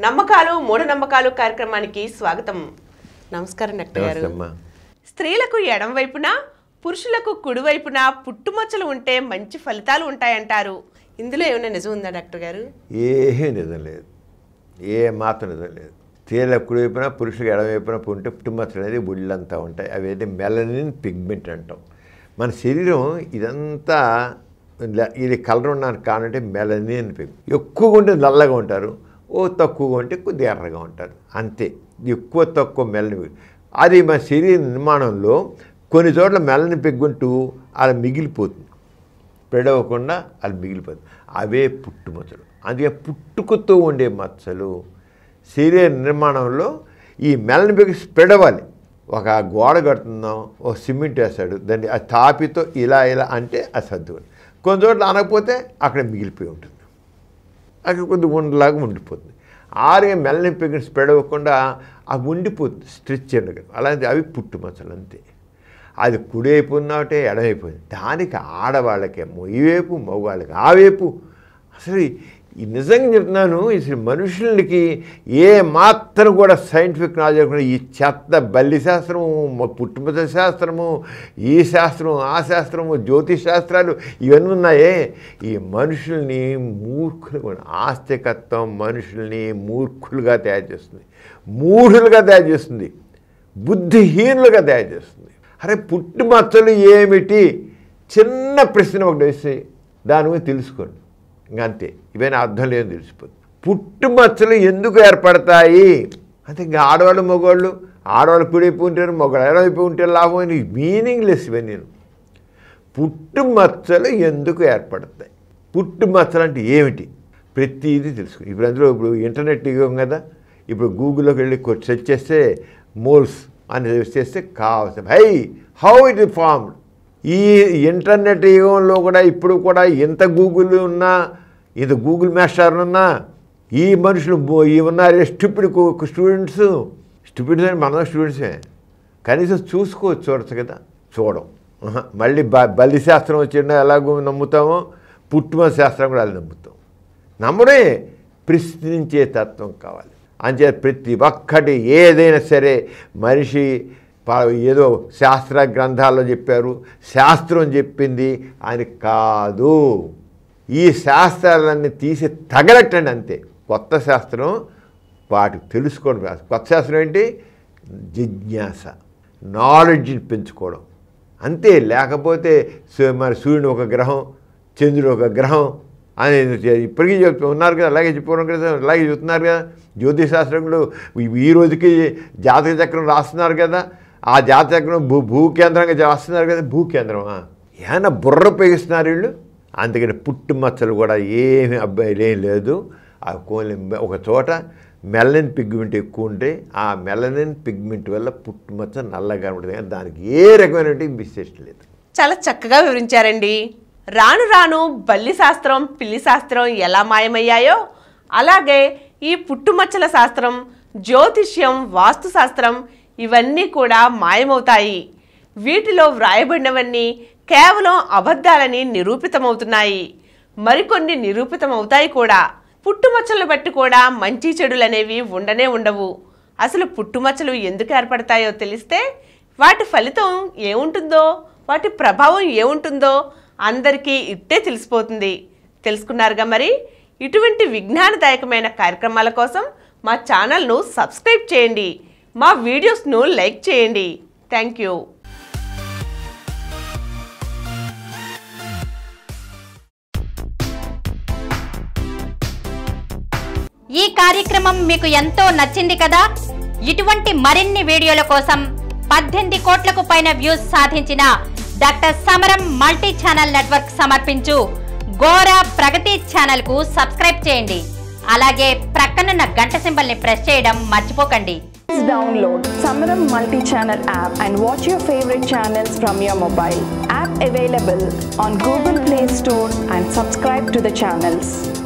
నమ్మకాలు మూఢనమ్మకాలు కార్యక్రమానికి స్వాగతం నమస్కారం డాక్టర్ గారు నమస్తే అమ్మా స్త్రీలకు ఎడం వైపున పురుషులకు కుడి వైపున పుట్టుమచ్చలు ఉంటే మంచి ఫలితాలు ఉంటాయంటారు ఇందులో ఏమైనా నిజం ఉందా డాక్టర్ గారు ఏమీ నిజం లేదు ఏ మాత్రం నిజం లేదు స్త్రీల కుడివైపున పురుషులకు ఎడవైపున ఉంటే పుట్టుమచ్చలు అనేది ఒళ్ళంతా ఉంటాయి అవి అయితే మెలనిన్ పిగ్మెంట్ అంటాం మన శరీరం ఇదంతా ఇలా- ఇది కలర్ ఉండడానికి కానంటే మెలనిన్ పిగ్ ఎక్కువగా ఉంటే నల్లగా ఉంటారు ఓ తక్కువగా ఉంటే కొద్దిగా ఎర్రగా ఉంటారు అంతే ఎక్కువ తక్కువ మెలని అది మన శరీర నిర్మాణంలో కొన్ని చోట్ల మెలని పెగ్గుంటూ అలా మిగిలిపోతుంది స్ప్రెడ్ అవ్వకుండా అది మిగిలిపోతుంది అవే పుట్టుమచ్చలు అందుకే పుట్టుకతో ఉండే మచ్చలు శరీర నిర్మాణంలో ఈ మెలని పెగ్గు స్ప్రెడ్ అవ్వాలి ఒక గోడ కడుతున్నాం ఒక సిమెంట్ వేస్తాడు దాన్ని ఆ తాపితో ఇలా ఇలా అంటే అది సర్దుకోండి కొన్ని చోట్ల అనకపోతే అక్కడ మిగిలిపోయి ఉంటుంది అక్కడ కొద్దిగా ఉండలాగా ఉండిపోతుంది ఆరే మెల్లని పెగిన స్ప్రెడ్ అవ్వకుండా అవి ఉండిపోతుంది స్ట్రెచ్ ఉండగా అలాంటి అవి పుట్టుమచ్చలు అంతే అది కుడివైపు ఉన్నట్టే ఎడవైపోయింది దానికి ఆడవాళ్ళకేమో ఈ వైపు మగవాళ్ళకి ఆ వైపు అసలు ఈ నిజంగా చెప్తున్నాను అసలు మనుషులకి ఏ మాత్రం కూడా సైంటిఫిక్ నాలెడ్జ్ లేకుండా ఈ చెత్త బల్లి శాస్త్రము మ- పుట్టుమచ్చ శాస్త్రము ఈ శాస్త్రం ఆ శాస్త్రము జ్యోతిష్ శాస్త్రాలు ఇవన్నీ ఉన్నాయే ఈ మనుషుల్ని మూర్ఖులుగా ఆస్తికత్వం మనుషుల్ని మూర్ఖులుగా తయారు చేస్తుంది మూఢులుగా తయారు చేస్తుంది బుద్ధిహీనులుగా తయారు చేస్తుంది అరే పుట్టుమచ్చలు ఏమిటి చిన్న ప్రశ్న ఒకటి వేసి దాని గురించి తెలుసుకోండి ఇంకా అంతే ఇవన్నీ అర్థం లేదని తెలిసిపోతుంది పుట్టుమచ్చలు ఎందుకు ఏర్పడతాయి అంటే ఇంకా ఆడవాళ్ళు మగవాళ్ళు ఆడవాళ్ళు కుడిపోయి ఉంటారు మగవాళ్ళు ఎడవైపు ఉంటే లాభం అని మీనింగ్లెస్ ఇవన్నీ పుట్టుమచ్చలు ఎందుకు ఏర్పడతాయి పుట్టుమచ్చలు అంటే ఏమిటి ప్రతిదీ తెలుసుకుని ఇప్పుడు అందులో ఇప్పుడు ఇంటర్నెట్ యుగం కదా ఇప్పుడు గూగుల్లోకి వెళ్ళి కొ- సెర్చ్ చేస్తే మోల్స్ అని సెర్చ్ చేస్తే కావాల్సిన హై హౌ ఇట్ ఫార్మ్డ్ ఈ ఇంటర్నెట్ యుగంలో కూడా ఇప్పుడు కూడా ఎంత గూగుల్ ఉన్నా ఇంత గూగుల్ మాస్టర్ ఉన్నా ఈ మనుషులు బో- ఈ ఉన్నారు స్టూపిడ్ స్టూడెంట్స్ స్టూపిడ్స్ అని మనం స్టూడెంట్సే కనీసం చూసుకోవచ్చు చూడచ్చు కదా చూడం ఆహా. మళ్ళీ బ బలి శాస్త్రం వచ్చిందో ఎలాగో నమ్ముతామో పుట్టుమ శాస్త్రం కూడా అది నమ్ముతాం నమ్మడే ప్రశ్నించే తత్వం కావాలి అంచే ప్రతి ఒక్కటి ఏదైనా సరే మనిషి ప- ఏదో శాస్త్ర గ్రంథాల్లో చెప్పారు శాస్త్రం చెప్పింది అని కాదు ఈ శాస్త్రాలన్నీ తీసి తగలట్టండి అంతే కొత్త శాస్త్రం వాటికి తెలుసుకోవడం కాదు. కొత్త శాస్త్రం ఏంటి జిజ్ఞాస నాలెడ్జ్ని పెంచుకోవడం అంతే లేకపోతే సూ- మరి సూర్యుడు ఒక గ్రహం చంద్రుడు ఒక గ్రహం అని ఇప్పటికీ చెప్తూ ఉన్నారు కదా అలాగే చెప్పుకోవడం కదా అలాగే చెప్తున్నారు కదా జ్యోతిష్ శాస్త్రజ్ఞులు ఈ- ఈ రోజుకి జాతక చక్రం రాస్తున్నారు కదా ఆ జాతక చక్రం భూ భూ కేంద్రంగా రాస్తున్నారు కదా భూ కేంద్రమా ఏమైనా బుర్ర ఉపయోగిస్తున్నారు వీళ్ళు అందుకని పుట్టుమచ్చలు కూడా ఏమి అబ్బాయిలు ఏం లేదు ఆ కోలి ఒక చోట మెలనిన్ పిగ్మెంట్ ఎక్కువ ఉంటే ఆ మెలనిన్ పిగ్మెంట్ వల్ల పుట్టుమచ్చ నల్లగా ఉంటుంది కానీ దానికి ఏ రకమైనటువంటి విశేషం లేదు చాలా చక్కగా వివరించారండి రాను రాను బల్లి శాస్త్రం పిల్లి శాస్త్రం ఎలా మాయమయ్యాయో అలాగే ఈ పుట్టుమచ్చల శాస్త్రం జ్యోతిష్యం వాస్తు శాస్త్రం ఇవన్నీ కూడా మాయమవుతాయి వీటిలో వ్రాయబడినవన్నీ కేవలం అబద్ధాలని నిరూపితమవుతున్నాయి మరికొన్ని నిరూపితమవుతాయి కూడా పుట్టుమచ్చలను బట్టి కూడా మంచి చెడులనేవి ఉండనే ఉండవు అసలు పుట్టుమచ్చలు ఎందుకు ఏర్పడతాయో తెలిస్తే వాటి ఫలితం ఏముంటుందో వాటి ప్రభావం ఏముంటుందో అందరికీ ఇట్టే తెలిసిపోతుంది తెలుసుకున్నారుగా మరి ఇటువంటి విజ్ఞానదాయకమైన కార్యక్రమాల కోసం మా ఛానల్ను సబ్స్క్రైబ్ చేయండి మా వీడియోస్ను లైక్ చేయండి థ్యాంక్ యూ ఈ కార్యక్రమం మీకు ఎంతో నచ్చింది కదా ఇటువంటి మరిన్ని వీడియోల కోసం పద్దెనిమిది కోట్లకు పైన వ్యూస్ సాధించిన డాక్టర్ సమరం మల్టీ ఛానల్ నెట్వర్క్ సమర్పించు గోరా ప్రగతి ఛానల్ కు సబ్స్క్రైబ్ చేయండి అలాగే ప్రక్కనున్న గంట సింబల్ ని ప్రెస్ చేయడం మర్చిపోకండి Please download Samaram multi-channel app and watch your favorite channels from your mobile. App available on Google Play Store and subscribe to the channels.